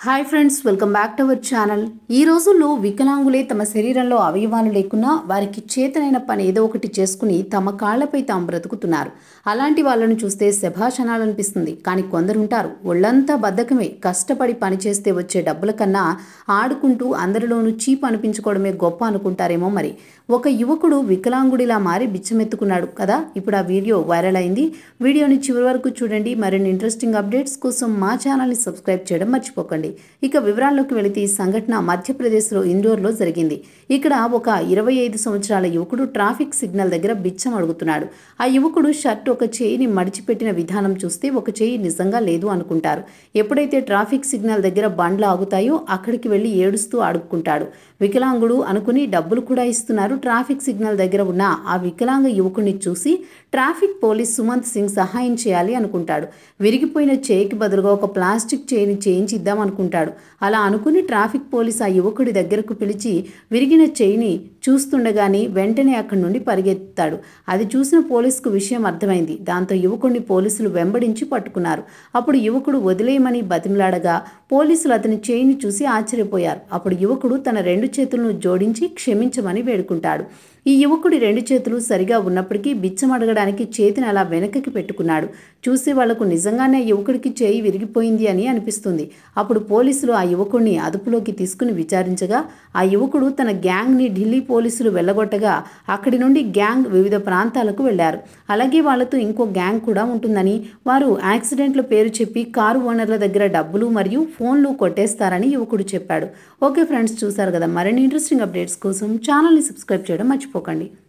hi friends welcome back to our channel ఈ రోజుల్లో వికలాంగులే తమ శరీరంలో అవయవాలు లేకున్నా వారికి చేతనైన పని ఏదో ఒకటి చేసుకుని తమ కాళ్లపై తాము బ్రతుకుతున్నారు అలాంటి వాళ్ళను చూస్తే శభాషణాలనిపిస్తుంది కానీ కొందరుంటారు ఒళ్ళంతా బద్ధకమే కష్టపడి పని చేస్తే వచ్చే డబ్బుల కన్నా ఆడుకుంటూ అందరిలోనూ చీప్ అనిపించుకోవడమే గొప్ప అనుకుంటారేమో మరి ఒక యువకుడు వికలాంగుడిలా మారి బిచ్చమెత్తుకున్నాడు కదా ఇప్పుడు ఆ వీడియో వైరల్ అయింది వీడియోని చివరి వరకు చూడండి మరిన్ని ఇంట్రెస్టింగ్ అప్డేట్స్ కోసం మా ఛానల్ని సబ్స్క్రైబ్ చేయడం మర్చిపోకండి ఇక వివరాల్లోకి వెళితే ఈ సంఘటన మధ్యప్రదేశ్లో ఇండోర్లో జరిగింది ఇక్కడ ఒక ఇరవై ఐదు సంవత్సరాల యువకుడు ట్రాఫిక్ సిగ్నల్ దగ్గర బిచ్చం అడుగుతున్నాడు ఆ యువకుడు షర్ట్ ఒక చేయిని మడిచిపెట్టిన విధానం చూస్తే ఒక చేయి నిజంగా లేదు అనుకుంటారు ఎప్పుడైతే ట్రాఫిక్ సిగ్నల్ దగ్గర బండ్లు ఆగుతాయో అక్కడికి వెళ్ళి ఏడుస్తూ అడుక్కుంటాడు వికలాంగుడు అనుకుని డబ్బులు కూడా ఇస్తున్నారు ట్రాఫిక్ సిగ్నల్ దగ్గర ఉన్న ఆ వికలాంగ యువకుడిని చూసి ట్రాఫిక్ పోలీస్ సుమంత్ సింగ్ సహాయం చేయాలి అనుకుంటాడు విరిగిపోయిన చేయికి బదులుగా ఒక ప్లాస్టిక్ చేయిని చేయించి ఇద్దాం అనుకుంటాడు అలా అనుకుని ట్రాఫిక్ పోలీస్ ఆ యువకుడి దగ్గరకు పిలిచి విరిగిన చేయిని చూస్తుండగానే వెంటనే అక్కడి నుండి పరిగెత్తాడు అది చూసిన పోలీసుకు విషయం అర్థమైంది దాంతో యువకుడిని పోలీసులు వెంబడించి పట్టుకున్నారు అప్పుడు యువకుడు వదిలేయమని బతిమలాడగా పోలీసులు అతని చేయిని చూసి ఆశ్చర్యపోయారు అప్పుడు యువకుడు తన రెండు చేతులను జోడించి క్షమించమని వేడుకుంటాడు ఈ యువకుడి రెండు చేతులు సరిగా ఉన్నప్పటికీ బిచ్చం అడగడానికి చేతిని అలా వెనకకి పెట్టుకున్నాడు చూసే వాళ్లకు నిజంగానే ఆ యువకుడికి చేయి విరిగిపోయింది అని అనిపిస్తుంది అప్పుడు పోలీసులు ఆ యువకుడిని అదుపులోకి తీసుకుని విచారించగా ఆ యువకుడు తన గ్యాంగ్ని ఢిల్లీ పోలీసులు వెళ్ళగొట్టగా అక్కడి నుండి గ్యాంగ్ వివిధ ప్రాంతాలకు వెళ్లారు అలాగే వాళ్లతో ఇంకో గ్యాంగ్ కూడా ఉంటుందని వారు యాక్సిడెంట్ల పేరు చెప్పి కారు ఓనర్ల దగ్గర డబ్బులు మరియు ఫోన్లు కొట్టేస్తారని యువకుడు చెప్పాడు ఓకే ఫ్రెండ్స్ చూసారు కదా మరిన్ని ఇంట్రెస్టింగ్ అప్డేట్స్ కోసం ఛానల్ని సబ్స్క్రైబ్ చేయడం మర్చిపోకండి